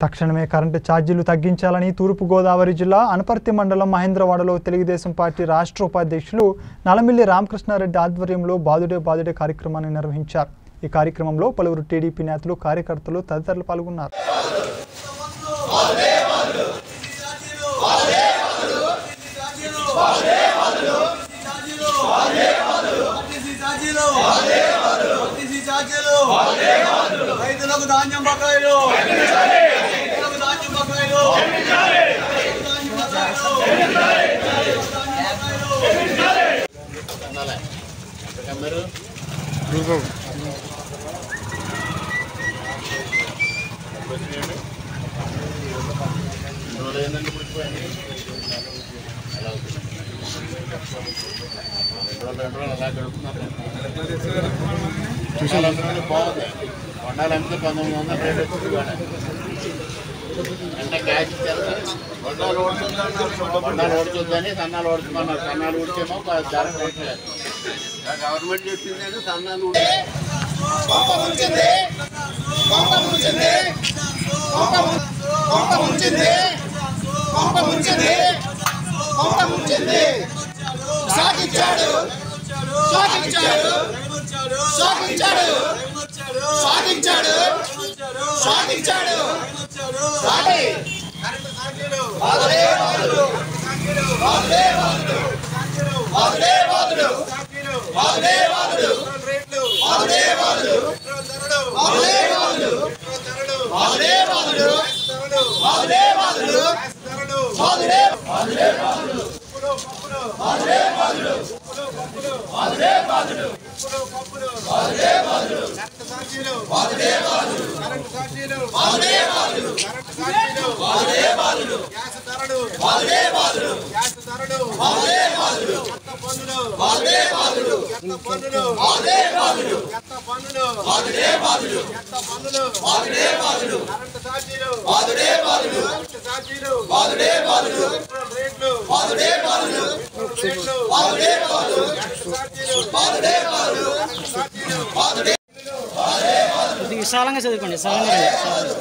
తక్షణమే కరెంటు ఛార్జీలు తగ్గించాలని తూర్పుగోదావరి జిల్లా అనపర్తి మండలం మహేంద్రవాడలో తెలుగుదేశం పార్టీ రాష్ట్ర ఉపాధ్యక్షులు నలమిల్లి రామకృష్ణారెడ్డి ఆధ్వర్యంలో బాదుడే బాదుడే కార్యక్రమాన్ని నిర్వహించారు ఈ కార్యక్రమంలో పలువురు టీడీపీ నేతలు కార్యకర్తలు తదితరులు పాల్గొన్నారు రైతులకు ధాన్యం బకాయిలు రైతులకు ధాన్యం బకాయిలు ధాన్యం బకాయిలు బాగుంది కొండాలంటే పంతొమ్మిది వందల రేట్ వచ్చింది ఇవాళ. అంటే క్యాష్ ఇచ్చారు కదా. కొండాలు ఓడుతుందన్నారు. కొండాలు ఓడుతుందని సన్నాలు ఓడుతున్నారు సన్నాలు ఊడికేమో ధర రేట్ లేదు గవర్నమెంట్ చెప్పిందని సన్నాలు ఊడి సాగించాడు సాగించాడు సాగించాడు సాగించాడు సాగించాడు సాగి వాదులే వాదులు వాదులే వాదులు వాదులే వాదులు వాదులే వాదులు వాదులే వాదులు వాదులే వాదులు వాదులే వాదులు వాదులే వాదులు వాదులే వాదులే వాదులు వాదులే వాదులు వాదులే వాదులు వాదులే వాదులు వాదులే వాదులు వాదులే వాదులు వాదులే వాదులు వాదులే వాదులు వాదులే వాదులు వాదులే వాదులు వాదులే వాదులు వాదులే వాదులు వాదులే వాదులు వాదులే వాదులు వాదులే వాదులు వాదులే వాదులు వాదులే వాదులు వాదులే వాదులు వాదులే కొద్దిగా విశాలంగా చదువుకోండి విశాలంగా రండి, విశాలంగా.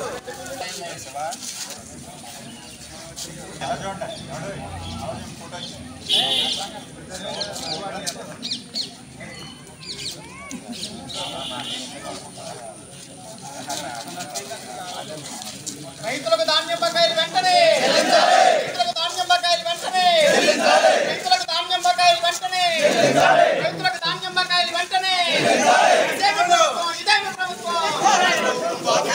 రైతులకు ధాన్యం బకాయిలు వెంటనే రైతులకు ధాన్యం బకాయిలు వెంటనే రైతులకు ధాన్యం బకాయిలు వెంటనే రైతులకు ధాన్యం బకాయిలు వెంటనే ఇదే మీ ప్రభుత్వం, ఇదే మీ ప్రభుత్వం.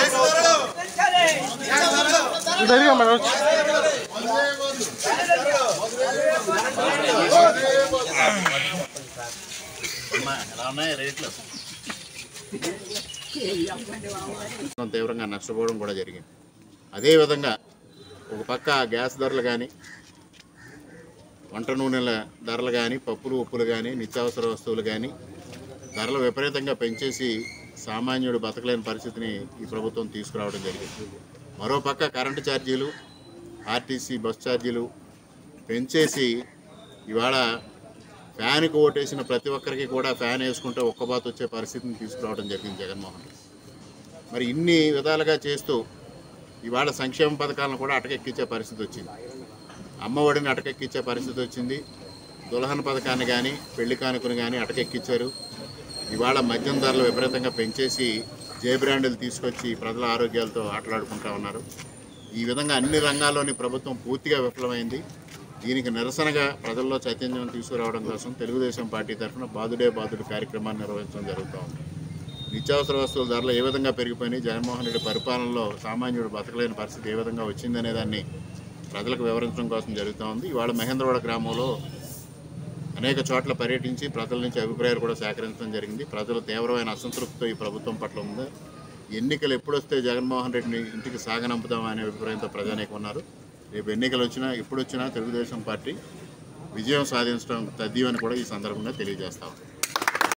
అమ్మా, ఎలా ఉన్నాయి రేట్లు తీవ్రంగా నష్టపోవడం కూడా జరిగింది అదేవిధంగా ఒక పక్క గ్యాస్ ధరలు కానీ వంట నూనెల ధరలు కానీ పప్పులు ఉప్పులు కానీ నిత్యావసర వస్తువులు కానీ ధరలు విపరీతంగా పెంచేసి సామాన్యుడు బతకలేని పరిస్థితిని ఈ ప్రభుత్వం తీసుకురావడం జరిగింది మరోపక్క కరెంటు ఛార్జీలు ఆర్టీసీ బస్ ఛార్జీలు పెంచేసి ఇవాళ ఫ్యాన్కి ఓటేసిన ప్రతి ఒక్కరికి కూడా ఫ్యాన్ వేసుకుంటే ఒక్కబాత వచ్చే పరిస్థితిని తీసుకురావడం జరిగింది జగన్మోహన్ రెడ్డి మరి ఇన్ని విధాలుగా చేస్తూ ఇవాళ సంక్షేమ పథకాలను కూడా అటకెక్కించే పరిస్థితి వచ్చింది అమ్మఒడిని అటకెక్కించే పరిస్థితి వచ్చింది దులహన్ పథకాన్ని కానీ పెళ్లి కానుకను కానీ అటకెక్కించారు ఇవాళ మద్యం ధరలు విపరీతంగా పెంచేసి జే బ్రాండ్లు తీసుకొచ్చి ప్రజల ఆరోగ్యాలతో ఆటలాడుకుంటా ఉన్నారు ఈ విధంగా అన్ని రంగాల్లోని ప్రభుత్వం పూర్తిగా విఫలమైంది దీనికి నిరసనగా ప్రజల్లో చైతన్యం తీసుకురావడం కోసం తెలుగుదేశం పార్టీ తరఫున బాదుడే బాదుడు కార్యక్రమాన్ని నిర్వహించడం జరుగుతూ ఉంది నిత్యావసర వస్తువుల ధరలు ఏ విధంగా పెరిగిపోయినాయి జగన్మోహన్ రెడ్డి పరిపాలనలో సామాన్యుడు బతకలేని పరిస్థితి ఏ విధంగా వచ్చిందనే దాన్ని ప్రజలకు వివరించడం కోసం జరుగుతూ ఉంది ఇవాళ మహేంద్రవాడ గ్రామంలో అనేక చోట్ల పర్యటించి ప్రజల నుంచి అభిప్రాయాలు కూడా సేకరించడం జరిగింది ప్రజలు తీవ్రమైన అసంతృప్తితో ఈ ప్రభుత్వం పట్ల ఉంది ఎన్నికలు ఎప్పుడు వస్తే జగన్మోహన్ రెడ్డిని ఇంటికి సాగనంపుదామా అనే అభిప్రాయంతో ప్రజానీకం ఉన్నారు రేపు ఎన్నికలు వచ్చినా ఎప్పుడు వచ్చినా తెలుగుదేశం పార్టీ విజయం సాధించడం తథ్యమని కూడా ఈ సందర్భంగా తెలియజేస్తాం